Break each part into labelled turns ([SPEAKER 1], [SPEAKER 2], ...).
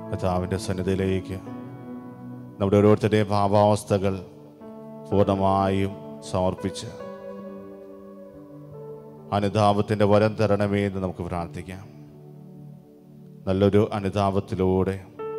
[SPEAKER 1] കർത്താവിൻ്റെ സന്നിധിയിലേക്ക് നമ്മുടെ ഓരോരുത്തരുടെയും ഭാവാവസ്ഥകൾ പൂർണ്ണമായും സമർപ്പിച്ച് അനുതാപത്തിൻ്റെ വരം തരണമേ എന്ന് നമുക്ക് പ്രാർത്ഥിക്കാം നല്ലൊരു അനുതാപത്തിലൂടെ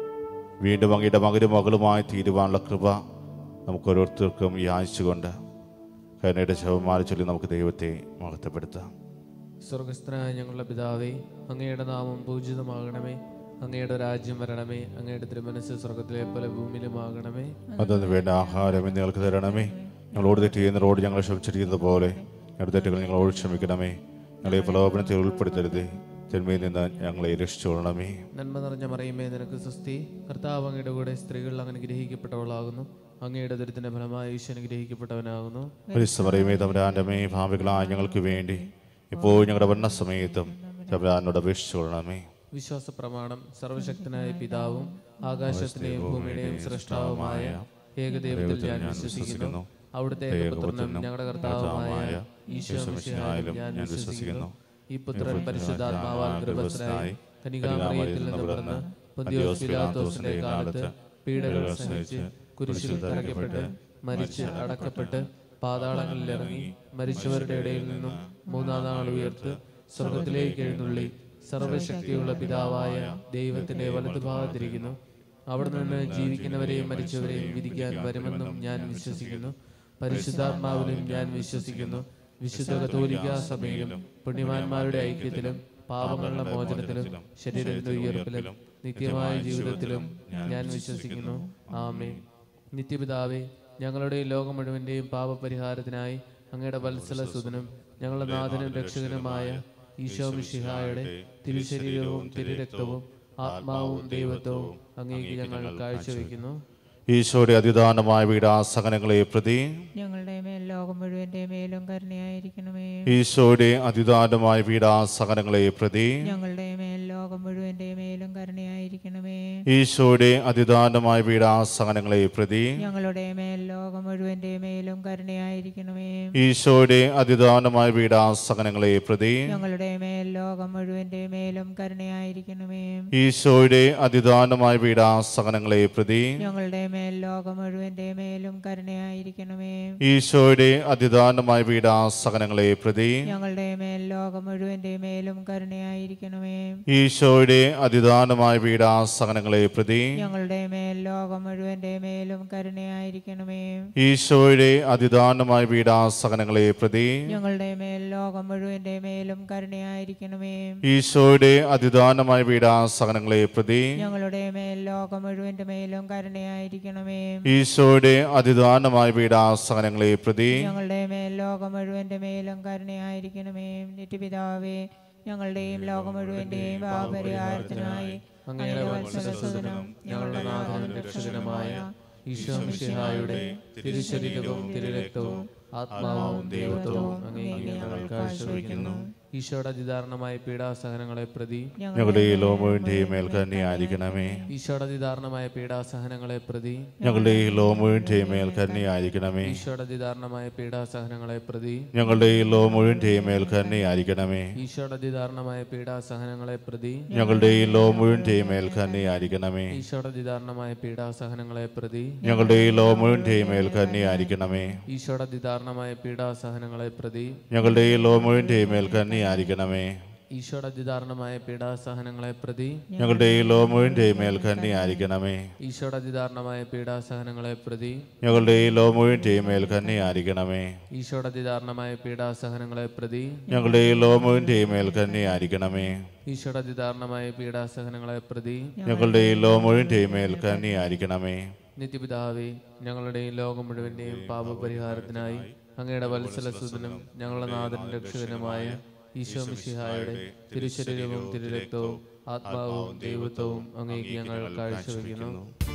[SPEAKER 1] വീണ്ടും അങ്ങയുടെ മകനും മകളുമായി തീരുവാനുള്ള കൃപ നമുക്ക് ഓരോരുത്തർക്കും യാചിച്ചുകൊണ്ട് കരുണയുടെ ശവമാല ചൊല്ലി നമുക്ക് ദൈവത്തെ മഹത്വപ്പെടുത്താം
[SPEAKER 2] സ്വർഗസ്ഥനായ ഞങ്ങളുടെ പിതാവേ അങ്ങയുടെ നാമം പൂജിതമാകണമേ അങ്ങയുടെ രാജ്യം വരണമേ അങ്ങയുടെ തിരുമനസ് സ്വർഗത്തിലെ പോലെ ഭൂമിയിലുമാകണമേ
[SPEAKER 1] അതൊന്ന് വേണ്ട ആഹാരം ഇന്ന് ഞങ്ങൾക്ക് തരണമേ ഞങ്ങളോട് തെറ്റ് ചെയ്യുന്നവരോട് ഞങ്ങൾ ക്ഷമിച്ചിരിക്കുന്നത് പോലെ ഞങ്ങളുടെ തെറ്റുകൾ ഞങ്ങളോട് ക്ഷമിക്കണമേ ഞങ്ങളെ പ്രലോഭനത്തിൽ ഉൾപ്പെടുത്തരുതേ തിന്മയിൽ നിന്ന് ഞങ്ങളെ രക്ഷിച്ചുകൊള്ളണമേ
[SPEAKER 2] നന്മ നിറഞ്ഞ മറിയുമേ നിനക്ക് സ്വസ്തി കർത്താവ് അങ്ങയുടെ കൂടെ സ്ത്രീകൾ അങ്ങനെ ഗ്രഹിക്കപ്പെട്ടവളാകുന്നു അങ്ങയുടെ ദുരിതത്തിന്റെ ഫലമായി ഈശ്വരൻ ഗ്രഹിക്കപ്പെട്ടവനാകുന്നു
[SPEAKER 1] പരിസമറിയമേ തമ്പരാൻ്റെമേ ഭാവികളായ ഞങ്ങൾക്ക് വേണ്ടി ഇപ്പോൾ ഞങ്ങളുടെ ഭരണസമയത്തും തമ്പരാനോട് അപേക്ഷിച്ചുകൊള്ളണമേ
[SPEAKER 2] വിശ്വാസ പ്രമാണം സർവശക്തനായ പിതാവും ആകാശത്തിന്റെയും ഭൂമിയുടെയും സൃഷ്ടാവുമായ ഏകദൈവത്തിൽ ഞാൻ വിശ്വസിക്കുന്നു അവിടുത്തെ ഏകപുത്രനും ഞങ്ങളുടെ കർത്താവുമായ ഈശോ മിശിഹായിലും ഞാൻ വിശ്വസിക്കുന്നു ഈ പുത്രൻ പരിശുദ്ധാത്മാവാൽ ഗർഭസ്ഥനായി കനികാമറിയത്തിൽ നിന്ന് പിറന്ന് പൊന്തിയോസ് പിലാത്തോസിന്റെ കാലത്ത് പീഡകൾ സഹിച്ച് കുരിശിൽ തറയ്ക്കപ്പെട്ട് മരിച്ച് അടക്കപ്പെട്ട് പാതാളങ്ങളിൽ ഇറങ്ങി മരിച്ചവരുടെ ഇടയിൽ നിന്നും മൂന്നാം നാൾ ഉയർത്ത് സ്വർഗത്തിലേക്ക് എഴുന്നള്ളി സർവശക്തിയുള്ള പിതാവായ ദൈവത്തിന്റെ വലതുഭാഗത്തിരിക്കുന്നു അവിടെ നിന്ന് ജീവിക്കുന്നവരെയും മരിച്ചവരെയും വിധിക്കാൻ വരുമെന്നും ഞാൻ വിശ്വസിക്കുന്നു പരിശുദ്ധാത്മാവിലും ഞാൻ വിശ്വസിക്കുന്നു വിശുദ്ധ കത്തോലിക്ക സഭയിലും പുണ്യവാന്മാരുടെ ഐക്യത്തിലും പാപങ്ങളുടെ മോചനത്തിലും ശരീരത്തിന്റെ ഉയർപ്പിലും നിത്യമായ ജീവിതത്തിലും ഞാൻ വിശ്വസിക്കുന്നു ആമേ നിത്യപിതാവേ ഞങ്ങളുടെ ഈ ലോകം മുഴുവന്റെയും പാപപരിഹാരത്തിനായി അങ്ങയുടെ വത്സല സുതനും ഞങ്ങളുടെ നാഥനും രക്ഷകനുമായ ഈശോ മിശിഹായുടെ തിരുശരീരവും തിരുരക്തവും ആത്മാവും ദൈവത്വവും അങ്ങേക്ക് ഞങ്ങൾ കാഴ്ചവെക്കുന്നു
[SPEAKER 1] ഈശോയുടെ അതിദാനമായ വീടാസകനങ്ങളെ പ്രതി
[SPEAKER 3] ഞങ്ങളുടെ മേൽ ലോകം മുഴുവന്റെ മേലും കരുണയായിരിക്കണമേ
[SPEAKER 1] ഈശോയുടെ അതിദാനമായ വീടാസകനങ്ങളെ പ്രതി
[SPEAKER 3] ഞങ്ങളുടെ മേൽ ലോകം മുഴുവന്റെ മേലും കരുണയായിരിക്കണമേ
[SPEAKER 1] ഈശോയുടെ അതിദാനമായ വീടാസകനങ്ങളെ പ്രതി
[SPEAKER 3] ഞങ്ങളുടെ മേൽ ലോകം മുഴുവന്റെ മേലും കരുണയായിരിക്കണമേ
[SPEAKER 1] ഈശോയുടെ അതിദാനമായ വീടാസകനങ്ങളെ പ്രതി
[SPEAKER 3] ഞങ്ങളുടെ മേൽ ലോകം മുഴുവന്റെ മേലും കരുണയായിരിക്കണമേ
[SPEAKER 1] ഈശോയുടെ അതിദാനമായ വീടാസകനങ്ങളെ പ്രതി
[SPEAKER 3] ഞങ്ങളുടെ മേൽ ലോകം മുഴുവന്റെ മേലും കരുണയായിരിക്കണമേ
[SPEAKER 1] ഈശോയുടെ അതിദാനമായ വീടാസകനങ്ങളെ പ്രതി
[SPEAKER 3] ഞങ്ങളുടെ മേൽ ലോകം മുഴുവന്റെ മേലും കരുണയായിരിക്കണമേ
[SPEAKER 1] ഈശോയുടെ അതിദാനമായ വീടാസകനങ്ങളെ പ്രതി
[SPEAKER 3] ഞങ്ങളുടെ മേൽ ലോകം മുഴുവന്റെ മേലും കരുണയായിരിക്കണമേ
[SPEAKER 1] ഈശോയുടെ അതിദാനമായ വീടാസകനങ്ങളെ പ്രതി
[SPEAKER 3] ഞങ്ങളുടെ മേൽ ലോകം മുഴുവന്റെ മേലും കരുണയായിരിക്കണമേ
[SPEAKER 1] ഈശോയുടെ അതിദാനമായ വീടാസകനങ്ങളെ പ്രതി
[SPEAKER 3] ഞങ്ങളുടെ മേൽ ലോകം മുഴുവന്റെ മേലും കരുണയായിരിക്കണമേ
[SPEAKER 1] ഈശോയുടെ അതിദാനമായ വീടാസകനങ്ങളെ പ്രതി
[SPEAKER 3] ഞങ്ങളുടെ മേൽ ലോകം മുഴുവന്റെ മേലും കരുണയായിരിക്കണമേ നിത്യപിതാവേ ഞങ്ങളുടെയും ലോകം മുഴുവന്റെയും പാപപരിഹാരത്തിനായി
[SPEAKER 2] അങ്ങയുടെ വത്സലസുതനും ഞങ്ങളുടെ നാഥനും രക്ഷകനുമായ ഈശോ മിശിഹായുടെ തിരുശരീരവും തിരുരക്തവും ആത്മാവും ദൈവത്വവും അങ്ങേക്ക് ഞങ്ങൾ കാഴ്ചവെക്കുന്നു ഈശോയുടെ അതിദാരുണമായ പീഡാസഹനങ്ങളെ പ്രതി
[SPEAKER 1] ഞങ്ങളുടെ ഈ ലോമുവിൻ്റെയും മേൽ കന്യായിരിക്കണമേ
[SPEAKER 2] ഈശോയുടെ അതിദാരുണമായ പീഡാസഹനങ്ങളെ പ്രതി
[SPEAKER 1] ഞങ്ങളുടെ ഈ ലോമുവിൻ്റെയും മേൽ കന്യായിരിക്കണമേ
[SPEAKER 2] ഈശോയുടെ അതിദാരുണമായ പീഡാസഹനങ്ങളെ പ്രതി
[SPEAKER 1] ഞങ്ങളുടെ ഈ ലോമുവിൻ്റെയും മേൽ കന്യായിരിക്കണമേ
[SPEAKER 2] ഈശോയുടെ അതിദാരുണമായ പീഡാസഹനങ്ങളെ പ്രതി
[SPEAKER 1] ഞങ്ങളുടെ ഈ ലോമുവിൻ്റെയും മേൽ കന്യായിരിക്കണമേ
[SPEAKER 2] ഈശോയുടെ അതിദാരുണമായ പീഡാസഹനങ്ങളെ പ്രതി
[SPEAKER 1] ഞങ്ങളുടെ ഈ ലോമുവിൻ്റെയും മേൽ കന്യായിരിക്കണമേ
[SPEAKER 2] ഈശോയുടെ അതിദാരുണമായ പീഡാസഹനങ്ങളെ പ്രതി
[SPEAKER 1] ഞങ്ങളുടെ ഈ ലോമുവിൻ്റെയും മേൽ കന്യായിരിക്കണമേ
[SPEAKER 2] ഈശോയുടെ അതിദാരുണമായ പീഡാസഹനങ്ങളെ പ്രതി
[SPEAKER 1] ഞങ്ങളുടെ ഈ ലോമുവിൻ്റെയും മേൽ കന്യായിരിക്കണമേ
[SPEAKER 2] ഈശോയുടെ അതിദാരുണമായ പീഡാസഹനങ്ങളെ പ്രതി
[SPEAKER 1] ഞങ്ങളുടെ ഈ ലോമുവിൻ്റെയും മേൽ കന്യായിരിക്കണമേ
[SPEAKER 2] ഈശോയുടെ അതിദാരുണമായ പീഡാസഹനങ്ങളെ പ്രതി
[SPEAKER 1] ഞങ്ങളുടെ ഈ ലോമുവിൻ്റെയും മേൽ കന്യായിരിക്കണമേ
[SPEAKER 2] ഈശോയുടെ അതിദാരുണമായ പീഡാസഹനങ്ങളെ പ്രതി
[SPEAKER 1] ഞങ്ങളുടെ ഈ ലോമുവിൻ്റെയും മേൽ കന്യായിരിക്കണമേ
[SPEAKER 2] നിത്യപിതാവേ ഞങ്ങളുടെയും ലോകം മുഴുവന്റെയും പാപപരിഹാരത്തിനായി അങ്ങയുടെ വത്സലസുതനും ഞങ്ങളുടെ നാഥനും രക്ഷകനുമായ ഈശോ മിശിഹായുടെ തിരുശരീരവും തിരുരക്തവും ആത്മാവും ദൈവത്വവും അങ്ങേക്ക് ഞങ്ങൾ കാഴ്ചവെക്കുന്നു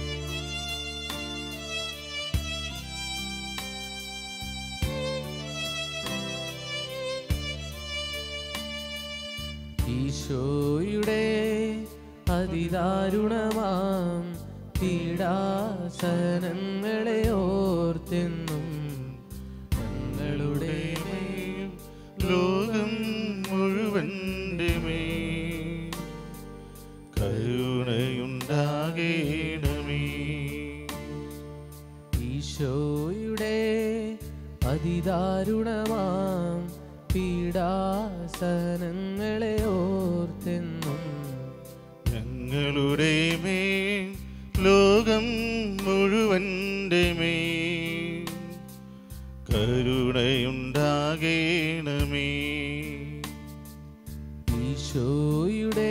[SPEAKER 2] ഈശോയുടെ അതിദാരുണമാം പീഡാസനങ്ങളെ ഓർത്തെന്നും ഞങ്ങളുടെ മേൽ
[SPEAKER 1] ലോകം മുഴുവൻ്റെ മേൽ കരുണയുണ്ടാകണമേ
[SPEAKER 2] അതിദാരുണമാം പീഡാസനങ്ങളെ ഓർത്തെന്നും
[SPEAKER 1] ഞങ്ങളുടെ മേൽ ലോകം മുഴുവൻ്റെ മേൽ കരുണയുണ്ടാകേണമേ
[SPEAKER 2] ഈശോയുടെ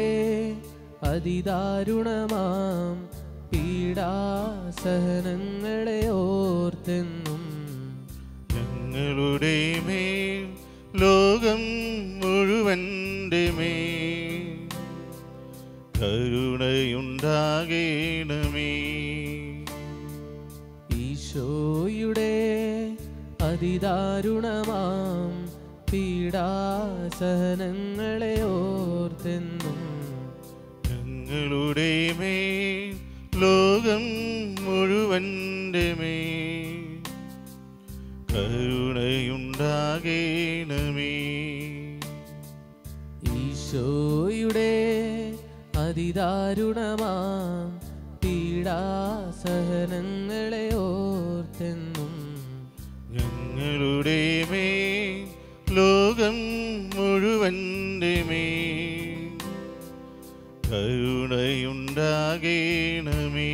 [SPEAKER 2] അതിദാരുണമാം പീഡാസഹനങ്ങളെ ഓർത്തെന്നും
[SPEAKER 1] ഞങ്ങളുടെ മേൽ ലോകം മുഴുവൻ്റെ മേൽ കരുണയുണ്ടാകേണമേ
[SPEAKER 2] ഈശോയുടെ അതിദാരുണമാം പീഡാസഹനങ്ങളെ ഓർത്തെന്നും
[SPEAKER 1] ഞങ്ങളുടെ മേൽ ലോകം മുഴുവൻ്റെ മേൽ കരുണയുണ്ടാകേണമേ
[SPEAKER 2] ഈശോയുടെ അതിദാരുണമാം പീഡാസഹനങ്ങളെ ഓർത്തെന്നും
[SPEAKER 1] ഞങ്ങളുടെ മേൽ ലോകം മുഴുവൻ്റെ മേൽ കരുണയുണ്ടാകേണമേ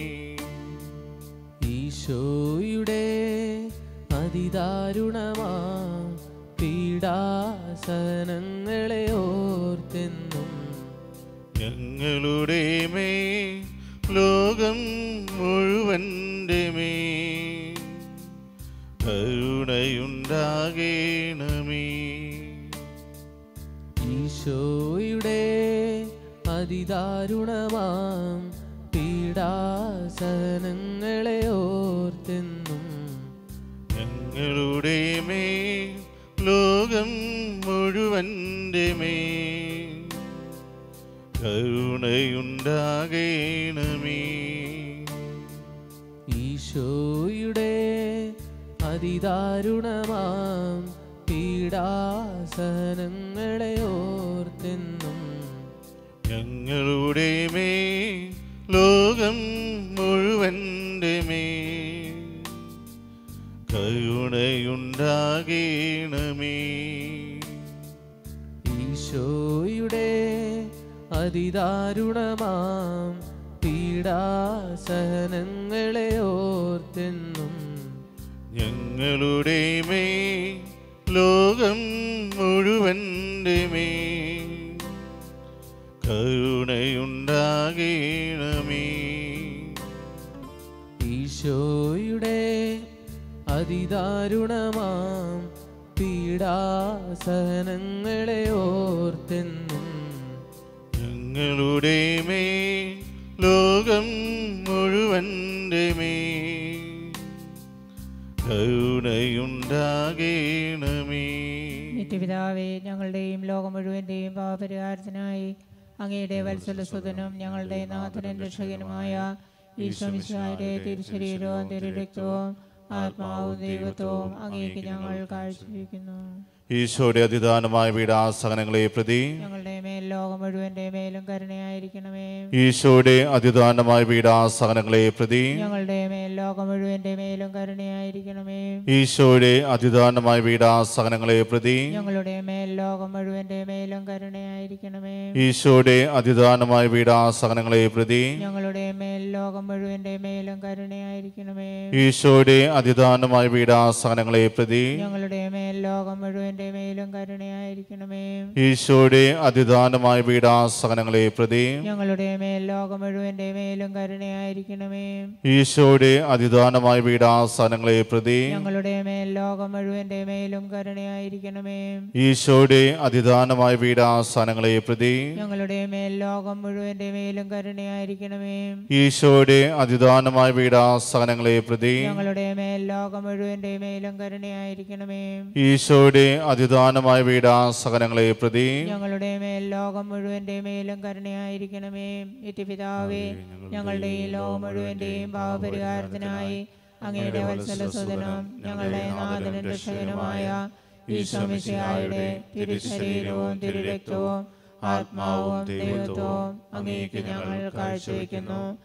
[SPEAKER 2] ഈശോയുടെ അതിദാരുണമാം പീഡാസനങ്ങളെ ഓർത്തെന്നും
[SPEAKER 1] ഞങ്ങളുടെ മേൽ ലോകം മുഴുവൻ്റെ മേൽ കരുണയുണ്ടാകേണമേ
[SPEAKER 2] ഈശോയുടെ അതിദാരുണമാം പീഡാസനങ്ങളെ ഓർത്തെന്നും
[SPEAKER 1] ഞങ്ങളുടെ മേൽ ലോകം മുഴുവൻ്റെ മേൽ കരുണയുണ്ടാകേണമേ
[SPEAKER 2] ഈശോയുടെ അതിദാരുണമാം പീഡാസനങ്ങളെ ഓർത്തെന്നും
[SPEAKER 1] ഞങ്ങളുടെ മേൽ ലോകം മുഴുവൻ്റെ മേൽ കരുണയുണ്ടാകേണമേ
[SPEAKER 2] ഈശോയുടെ അതിദാരുണമാം പീഡാസഹനങ്ങളെ ഓർത്തെന്നും
[SPEAKER 1] ഞങ്ങളുടെ മേൽ ലോകം മുഴുവൻ്റെ മേൽ കരുണയുണ്ടാകേണമേ
[SPEAKER 2] ഈശോയുടെ അതിദാരുണമാം പീഡാസഹനങ്ങളെ ഓർത്തെന്നും
[SPEAKER 1] ഞങ്ങളുടെ മേൽ ലോകം മുഴുവൻ്റെ മേൽ കരുണയുണ്ടാകേണമേ
[SPEAKER 3] നിത്യപിതാവേ ഞങ്ങളുടെയും ലോകം മുഴുവന്റെയും പാപപരിഹാരത്തിനായി അങ്ങയുടെ വത്സലസുതനും ഞങ്ങളുടെ നാഥനും രക്ഷകനുമായ ഈശ്വമിശായുടെ തിരുശരീരവും തിരുരക്തവും ആത്മാവും ദൈവത്വവും അങ്ങേക്ക് ഞങ്ങൾ കാഴ്ചവെക്കുന്നു
[SPEAKER 1] ഈശോയുടെ അതിദാനമായ പീഡാസഹനങ്ങളെ പ്രതി
[SPEAKER 3] ഞങ്ങളുടെ മേൽ ലോകം മുഴുവന്റെ മേലും കരുണയായിരിക്കണമേ
[SPEAKER 1] ഈശോയുടെ അതിദാനമായ പീഡാസഹനങ്ങളെ പ്രതി
[SPEAKER 3] ഞങ്ങളുടെ മേൽ ലോകം മുഴുവന്റെ മേലും കരുണയായിരിക്കണമേ
[SPEAKER 1] ഈശോയുടെ അതിദാനമായ പീഡാസഹനങ്ങളെ പ്രതി
[SPEAKER 3] ഞങ്ങളുടെ മേൽ ലോകം മുഴുവന്റെ മേലും കരുണയായിരിക്കണമേ
[SPEAKER 1] ഈശോയുടെ അതിദാനമായ പീഡാസഹനങ്ങളെ പ്രതി
[SPEAKER 3] ഞങ്ങളുടെ മേൽ ലോകം മുഴുവന്റെ മേലും കരുണയായിരിക്കണമേ
[SPEAKER 1] ഈശോയുടെ അതിദാനമായ പീഡാസഹനങ്ങളെ പ്രതി
[SPEAKER 3] ഞങ്ങളുടെ മേൽ ലോകം മുഴുവന്റെ മേലും കരുണയായിരിക്കണമേ
[SPEAKER 1] ഈശോയുടെ അതിദാനമായ പീഡാസഹനങ്ങളെ പ്രതി
[SPEAKER 3] ഞങ്ങളുടെ മേൽ ലോകം മുഴുവന്റെ മേലും കരുണയായിരിക്കണമേ
[SPEAKER 1] ഈശോയുടെ അതിദാനമായ പീഡാസഹനങ്ങളെ പ്രതി
[SPEAKER 3] ഞങ്ങളുടെ മേൽ ലോകം മുഴുവന്റെ മേലും കരുണയായിരിക്കണമേ
[SPEAKER 1] ഈശോയുടെ അതിദാനമായ പീഡാസഹനങ്ങളെ പ്രതി
[SPEAKER 3] ഞങ്ങളുടെ മേൽ ലോകം മുഴുവന്റെ മേലും കരുണയായിരിക്കണമേ
[SPEAKER 1] ഈശോയുടെ അതിദാനമായ പീഡാസഹനങ്ങളെ പ്രതി
[SPEAKER 3] ഞങ്ങളുടെ മേൽ ലോകം മുഴുവന്റെ മേലും കരുണയായിരിക്കണമേ
[SPEAKER 1] ഈശോയുടെ അതിദാനമായ പീഡാസഹനങ്ങളെ പ്രതി
[SPEAKER 3] ഞങ്ങളുടെ മേൽ ലോകം മുഴുവന്റെ മേലും കരുണയായിരിക്കണമേ പിതാവേ ഞങ്ങളുടെ ഈ ലോകം മുഴുവന്റെയും പാവപരിഹാരത്തിനായി അങ്ങയുടെ വത്സലസുതനും ഞങ്ങളുടെ നാഥനും രക്ഷകനുമായ ഈശോമിശിഹായുടെ തിരുശരീരവും തിരുരക്തവും ആത്മാവും ദൈവത്വവും അങ്ങേക്ക് ഞങ്ങൾ കാഴ്ചവെക്കുന്നു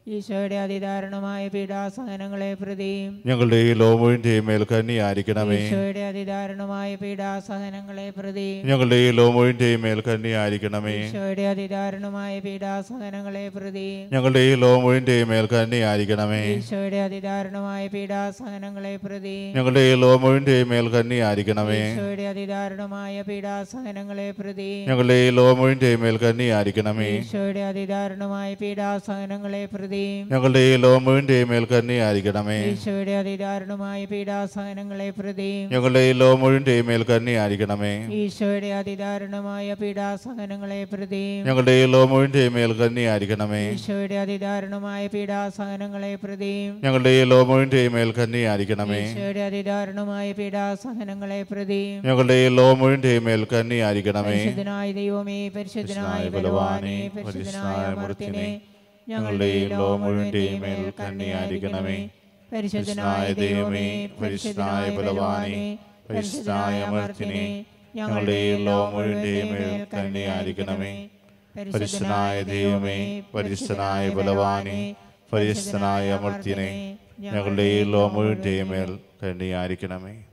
[SPEAKER 3] ഈശോയുടെ അതിദാരുണമായ പീഡാസഹനങ്ങളെ പ്രതിയും
[SPEAKER 1] ഞങ്ങളുടെ ഈ ലോമുവിൻ്റെയും മേൽ കന്നിയായിരിക്കണമേ
[SPEAKER 3] ഈശോയുടെ അതിദാരുണമായ പീഡാസഹനങ്ങളെ പ്രതിയും
[SPEAKER 1] ഞങ്ങളുടെ ഈ ലോമുവിൻ്റെയും മേൽ കന്നിയായിരിക്കണമേ
[SPEAKER 3] ഈശോയുടെ അതിദാരുണമായ പീഡാസഹനങ്ങളെ പ്രതിയും
[SPEAKER 1] ഞങ്ങളുടെ ഈ ലോമുവിൻ്റെയും മേൽ കന്നിയായിരിക്കണമേ
[SPEAKER 3] ഈശോയുടെ അതിദാരുണമായ പീഡാസഹനങ്ങളെ പ്രതിയും
[SPEAKER 1] ഞങ്ങളുടെ ഈ ലോമുവിൻ്റെയും മേൽ കന്നിയായിരിക്കണമേ
[SPEAKER 3] ഈശോയുടെ അതിദാരുണമായ പീഡാസഹനങ്ങളെ പ്രതിയും
[SPEAKER 1] ഞങ്ങളുടെ ഈ ലോമുവിൻ്റെയും മേൽ കന്നിയായിരിക്കണമേ
[SPEAKER 3] ഈശോയുടെ അതിദാരുണമായ പീഡാസഹനങ്ങളെ പ്രതിയും
[SPEAKER 1] ഞങ്ങളുടെ ഈ ലോമുവിൻ്റെയും മേൽ കന്നിയായിരിക്കണമേ
[SPEAKER 3] ഈശോയുടെ അതിദാരുണമായ പീഡാസഹനങ്ങളെ പ്രതിയും
[SPEAKER 1] ഞങ്ങളുടെ ഈ ലോമുവിൻ്റെയും മേൽ കന്നിയായിരിക്കണമേ
[SPEAKER 3] ഈശോയുടെ അതിദാരുണമായ പീഡാസഹനങ്ങളെ പ്രതിയും
[SPEAKER 1] ഞങ്ങളുടെ ഈ ലോമുവിൻ്റെയും മേൽ കന്നിയായിരിക്കണമേ
[SPEAKER 3] ഈശോയുടെ അതിദാരുണമായ പീഡാസഹനങ്ങളെ പ്രതിയും
[SPEAKER 1] ഞങ്ങളുടെ ഈ ലോമുവിൻ്റെയും മേൽ കന്നിയായിരിക്കണമേ
[SPEAKER 3] ഈശോയുടെ അതിദാരുണമായ പീഡാസഹനങ്ങളെ പ്രതിയും
[SPEAKER 1] ഞങ്ങളുടെ ഈ ലോമുവിൻ്റെയും മേൽ കന്നിയായിരിക്കണമേ
[SPEAKER 3] പരിശുദ്ധനായ ദൈവമേ പരിശുദ്ധനായ ബലവാനെ പരിശുദ്ധനായ അമർത്തിനെ ഞങ്ങളുടെ ഈ ലോകം മുഴുവന്റെയും മേൽ കണ്ണിയായിരിക്കണമേ പരിശുദ്ധനായ ദൈവമേ പരിശുദ്ധനായ ബലവാനെ പരിശുദ്ധനായ അമർത്തിനെ ഞങ്ങളുടെ ഈ ലോകം മുഴുവന്റെയും മേൽ കണ്ണിയായിരിക്കണമേ
[SPEAKER 1] പരിശുദ്ധനായ ദൈവമേ പരിശുദ്ധനായ ബലവാനെ പരിശുദ്ധനായ അമർത്യനെ ഞങ്ങളുടെ ഈ ലോമുവിൻ്റെയും മേൽ കന്നിയായിരിക്കണമേ